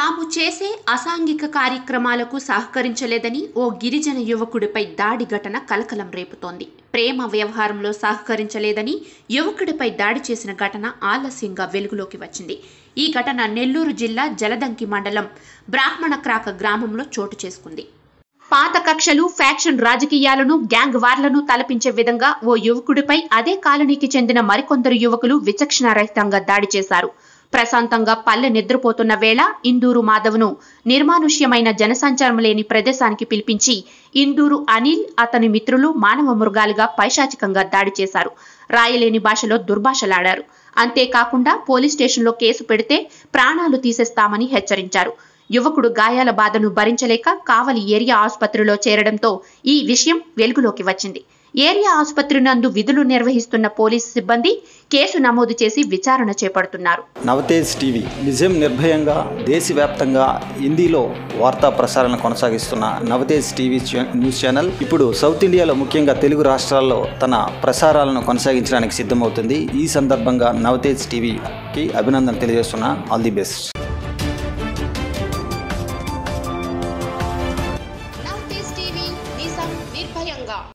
తాము చేసే అసాంఘిక కార్యక్రమాలకు సహకరించలేదని ఓ గిరిజన యువకుడిపై దాడి ఘటన కలకలం రేపుతోంది ప్రేమ వ్యవహారంలో సహకరించలేదని యువకుడిపై దాడి చేసిన ఘటన ఆలస్యంగా వెలుగులోకి వచ్చింది ఈ ఘటన నెల్లూరు జిల్లా జలదంకి మండలం బ్రాహ్మణక్రాక గ్రామంలో చోటు చేసుకుంది పాత కక్షలు ఫ్యాక్షన్ రాజకీయాలను గ్యాంగ్ వార్లను తలపించే విధంగా ఓ యువకుడిపై అదే కాలనీకి చెందిన మరికొందరు యువకులు విచక్షణారహితంగా దాడి చేశారు ప్రశాంతంగా పల్లె నిద్రపోతున్న వేళ ఇందూరు మాధవ్ను నిర్మానుష్యమైన జనసంచారం లేని ప్రదేశానికి పిలిపించి ఇందూరు అనిల్ అతని మిత్రులు మానవ మృగాలుగా పైశాచికంగా దాడి చేశారు రాయలేని భాషలో దుర్భాషలాడారు అంతేకాకుండా పోలీస్ స్టేషన్లో కేసు పెడితే ప్రాణాలు తీసేస్తామని హెచ్చరించారు యువకుడు గాయాల బాధను భరించలేక కావలి ఏరియా ఆసుపత్రిలో చేరడంతో ఈ విషయం వెలుగులోకి వచ్చింది ఏరియా ఆసుపత్రి నందు విధులు నిర్వహిస్తున్న పోలీసు సిబ్బంది కేసు నమోదు చేసి విచారణ చేపడుతున్నారు నవతేజ్ టీవీ నిజం నిర్భయంగా దేశవ్యాప్తంగా హిందీలో వార్తా ప్రసారణ కొనసాగిస్తున్న నవతేజ్ టీవీ ఛా- న్యూస్ ఛానల్ ఇప్పుడు సౌత్ ఇండియాలో ముఖ్యంగా తెలుగు రాష్ట్రాల్లో తన ప్రసారాలను కొనసాగించడానికి సిద్ధమవుతుంది ఈ సందర్భంగా నవతేజ్ టీవీకి అభినందన తెలియజేస్తున్న ఆల్ ది బెస్ట్ టీవీ నిజం నిర్భయంగా